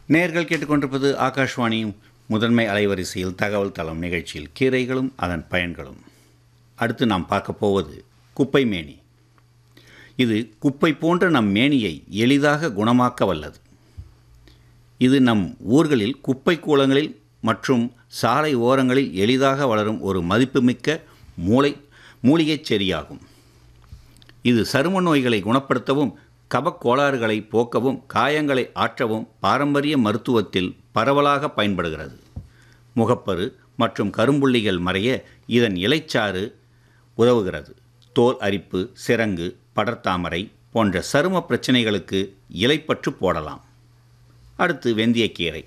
நேர்கள் கேட்டுக்கொண்டிருப்பது ஆகாஷ்வாணி முதன்மை அலைவரிசையில் தகவல் தளம் நிகழ்ச்சியில் கீரைகளும் அதன் பயன்களும் அடுத்து நாம் பார்க்க போவது குப்பை மேனி இது குப்பை போன்ற நம் மேனியை எளிதாக குணமாக்க வல்லது இது நம் ஊர்களில் குப்பை கூலங்களில் மற்றும் சாலை ஓரங்களில் எளிதாக வளரும் ஒரு மதிப்புமிக்க மூளை மூலிகைச் செடியாகும் இது சரும நோய்களை குணப்படுத்தவும் கபக் கோளாறுகளை போக்கவும் காயங்களை ஆற்றவும் பாரம்பரிய மருத்துவத்தில் பரவலாக பயன்படுகிறது முகப்பரு மற்றும் கரும்புள்ளிகள் மறைய இதன் இலைச்சாறு உதவுகிறது தோல் அரிப்பு சிரங்கு படர்தாமரை போன்ற சரும பிரச்சனைகளுக்கு இலைப்பற்று போடலாம் அடுத்து வெந்தயக்கீரை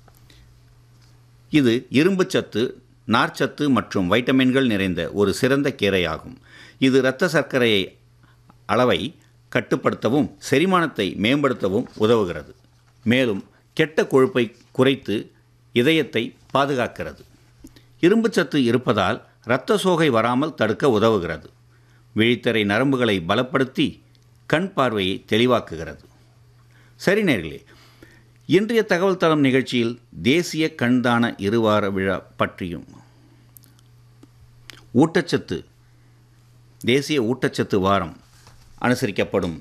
இது இரும்புச்சத்து நார்ச்சத்து மற்றும் வைட்டமின்கள் நிறைந்த ஒரு சிறந்த கீரையாகும் இது இரத்த சர்க்கரையை அளவை கட்டுப்படுத்தவும் செரிமானத்தை மேம்படுத்தவும் உதவுகிறது மேலும் கெட்ட கொழுப்பை குறைத்து இதயத்தை பாதுகாக்கிறது இரும்புச்சத்து இருப்பதால் இரத்த சோகை வராமல் தடுக்க உதவுகிறது விழித்திரை நரம்புகளை பலப்படுத்தி கண் பார்வையை தெளிவாக்குகிறது சரி நேர்களே இன்றைய தகவல் தளம் நிகழ்ச்சியில் தேசிய கண்தான இருவார விழா பற்றியும் ஊட்டச்சத்து தேசிய ஊட்டச்சத்து வாரம் அனுசரிக்கப்படும்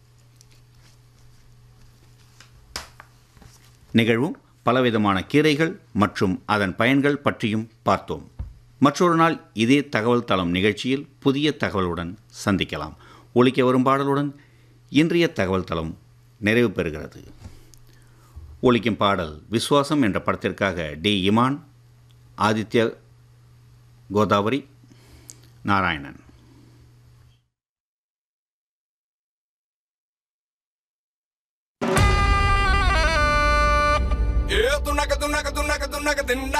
நிகழ்வும் பலவிதமான கீரைகள் மற்றும் அதன் பயன்கள் பற்றியும் பார்த்தோம் மற்றொரு நாள் இதே தகவல் தளம் நிகழ்ச்சியில் புதிய தகவலுடன் சந்திக்கலாம் ஒலிக்க வரும் பாடலுடன் இன்றைய தகவல் தளம் நிறைவு பெறுகிறது ஒலிக்கும் பாடல் விஸ்வாசம் என்ற படத்திற்காக டி இமான் ஆதித்ய கோதாவரி நாராயணன் ఏ తున్నక తున్నక తున్నక తున్నక తిన్న